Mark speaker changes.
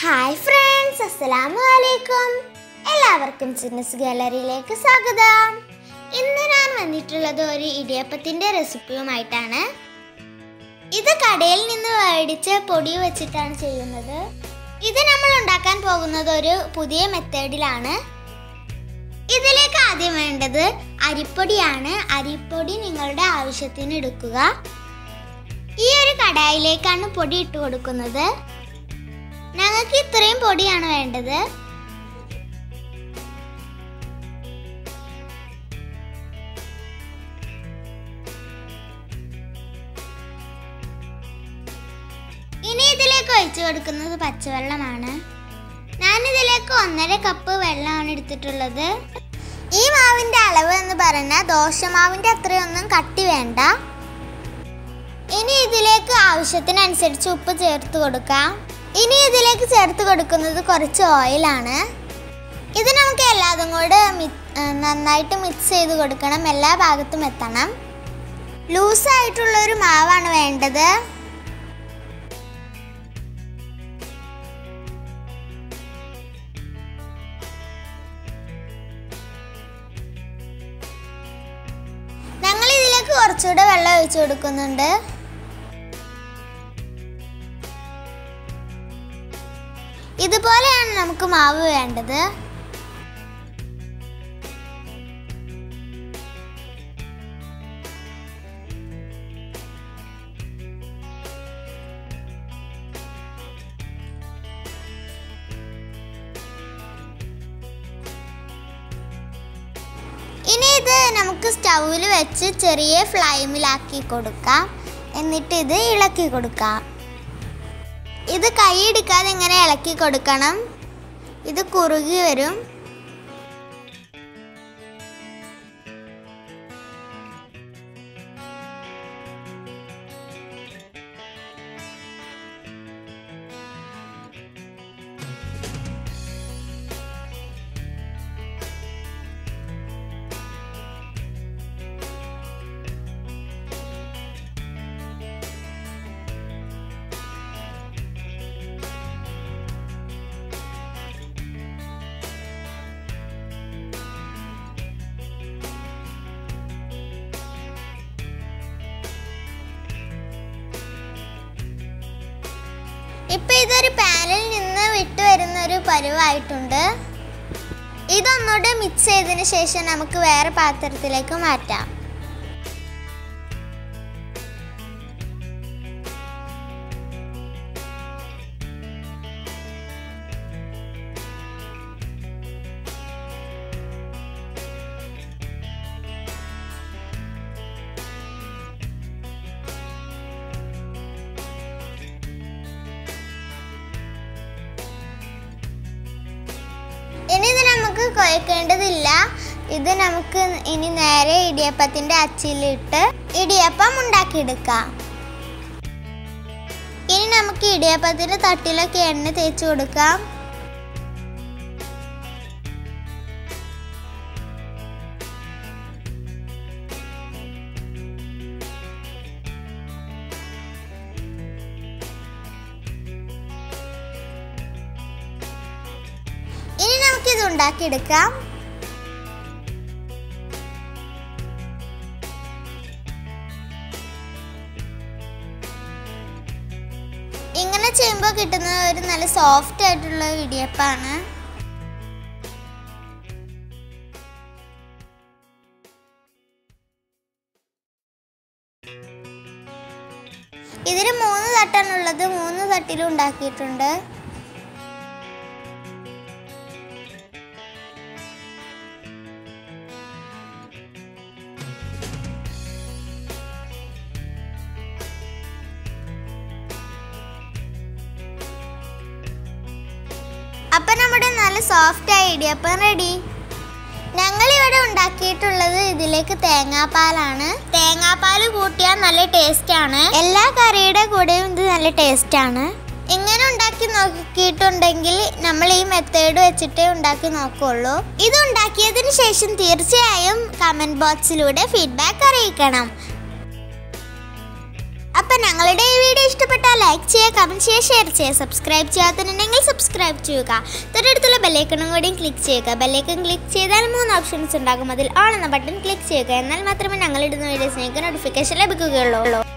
Speaker 1: hi friends അസ്സലാമു അലൈക്കും എല്ലാവർക്കും ചിന്നസ് ഗാലറിയിലേക്ക് സ്വാഗതം ഇന്ന് ഞാൻ വന്നിട്ടുള്ളത് ഒരു ഇടിയപ്പത്തിൻ്റെ റെസിപ്പിയുമായിട്ടാണ് ഇത് കടയിൽ നിന്ന് മേടിച്ച പൊടി വെച്ചിട്ടാണ് ചെയ്യുന്നത് ഇത് നമ്മൾ ഉണ്ടാക്കാൻ പോകുന്നത് ഒരു പുതിയ മെത്തേഡിലാണ് ഇതിലേക്ക് ആദ്യം വേണ്ടത് അരിപ്പൊടിയാണ് അരിപ്പൊടി നിങ്ങളുടെ ആവശ്യത്തിന് എടുക്കുക ഈ ഒരു കടായിലേക്കാണ് പൊടി ഇട്ട് കൊടുക്കുന്നത് ഞങ്ങൾക്ക് ഇത്രയും പൊടിയാണ് വേണ്ടത് ഇനി ഇതിലേക്ക് ഒഴിച്ചു കൊടുക്കുന്നത് പച്ചവെള്ളമാണ് ഞാനിതിലേക്ക് ഒന്നര കപ്പ് വെള്ളമാണ് എടുത്തിട്ടുള്ളത് ഈ മാവിന്റെ അളവ് എന്ന് പറഞ്ഞാൽ ദോശമാവിന്റെ അത്രയൊന്നും കട്ടി വേണ്ട ഇനി ഇതിലേക്ക് ആവശ്യത്തിനനുസരിച്ച് ഉപ്പ് ചേർത്ത് കൊടുക്കാം ഇനി ഇതിലേക്ക് ചേർത്ത് കൊടുക്കുന്നത് കുറച്ച് ഓയിലാണ് ഇത് നമുക്ക് എല്ലാതും കൂടെ മി- ആ, നന്നായിട്ട് മിക്സ് ചെയ്ത് കൊടുക്കണം എല്ലാ ഭാഗത്തും എത്തണം ലൂസായിട്ടുള്ള ഒരു മാവാണ് വേണ്ടത് ഞങ്ങൾ ഇതിലേക്ക് കുറച്ചുകൂടെ വെള്ളം ഒഴിച്ചു കൊടുക്കുന്നുണ്ട് ഇതുപോലെയാണ് നമുക്ക് മാവ് വേണ്ടത് ഇനി ഇത് നമുക്ക് സ്റ്റൗവിൽ വെച്ച് ചെറിയ ഫ്ലൈമിലാക്കി കൊടുക്കാം എന്നിട്ട് ഇത് ഇളക്കി കൊടുക്കാം ഇത് കൈയിടിക്കാതെ ഇങ്ങനെ ഇളക്കി കൊടുക്കണം ഇത് കുറുകി വരും ഇപ്പൊ ഇതൊരു പാനിൽ നിന്ന് വിട്ടു വരുന്ന ഒരു പരുവായിട്ടുണ്ട് ഇതൊന്നുകൂടെ മിക്സ് ചെയ്തതിന് ശേഷം നമുക്ക് വേറെ പാത്രത്തിലേക്ക് മാറ്റാം ഇനി ഇത് നമുക്ക് കുഴക്കേണ്ടതില്ല ഇത് നമുക്ക് ഇനി നേരെ ഇടിയപ്പത്തിന്റെ അച്ചിലിട്ട് ഇടിയപ്പം ഉണ്ടാക്കിയെടുക്കാം ഇനി നമുക്ക് ഇടിയപ്പത്തിന്റെ തട്ടിലൊക്കെ എണ്ണ തേച്ച് കൊടുക്കാം ഇനി നമുക്കിത് ഉണ്ടാക്കിയെടുക്കാം ഇങ്ങനെ ചെയ്യുമ്പോൾ കിട്ടുന്ന ഒരു നല്ല സോഫ്റ്റ് ആയിട്ടുള്ള ഇടിയപ്പാണ് ഇതിന് മൂന്ന് തട്ടാണുള്ളത് മൂന്ന് തട്ടിലും ഉണ്ടാക്കിയിട്ടുണ്ട് അപ്പൊ നമ്മുടെ നല്ല സോഫ്റ്റ് ആയ ഇടിയപ്പം റെഡി ഞങ്ങൾ ഇവിടെ ഉണ്ടാക്കിയിട്ടുള്ളത് ഇതിലേക്ക് തേങ്ങാപ്പാലാണ് തേങ്ങാപ്പാൽ കൂട്ടിയാൽ നല്ല ടേസ്റ്റ് ആണ് എല്ലാ കറിയുടെ കൂടെയും ഇത് നല്ല ടേസ്റ്റ് ആണ് ഇങ്ങനെ ഉണ്ടാക്കി നോക്കിയിട്ടുണ്ടെങ്കിൽ നമ്മൾ ഈ മെത്തേഡ് വെച്ചിട്ടേ ഉണ്ടാക്കി നോക്കുള്ളൂ ഇത് ഉണ്ടാക്കിയതിന് ശേഷം തീർച്ചയായും കമന്റ് ബോക്സിലൂടെ ഫീഡ്ബാക്ക് അറിയിക്കണം അപ്പം ഞങ്ങളുടെ ഈ വീഡിയോ ഇഷ്ടപ്പെട്ടാൽ ലൈക്ക് ചെയ്യുക കമൻറ്റ് ചെയ്യുക ഷെയർ ചെയ്യുക സബ്സ്ക്രൈബ് ചെയ്യാത്തതുണ്ടെങ്കിൽ സബ്സ്ക്രൈബ് ചെയ്യുക തൊട്ടടുത്തുള്ള ബെല്ലൈക്കണും കൂടിയും ക്ലിക്ക് ചെയ്യുക ബെല്ലൈക്കൺ ക്ലിക്ക് ചെയ്താൽ മൂന്ന് ഓപ്ഷൻസ് ഉണ്ടാകും അതിൽ ഓൺ എന്ന ബട്ടൺ ക്ലിക്ക് ചെയ്യുക എന്നാൽ മാത്രമേ ഞങ്ങളിടുന്ന വീഡിയോസ് നിങ്ങൾക്ക് നോട്ടിഫിക്കേഷൻ ലഭിക്കുകയുള്ളൂ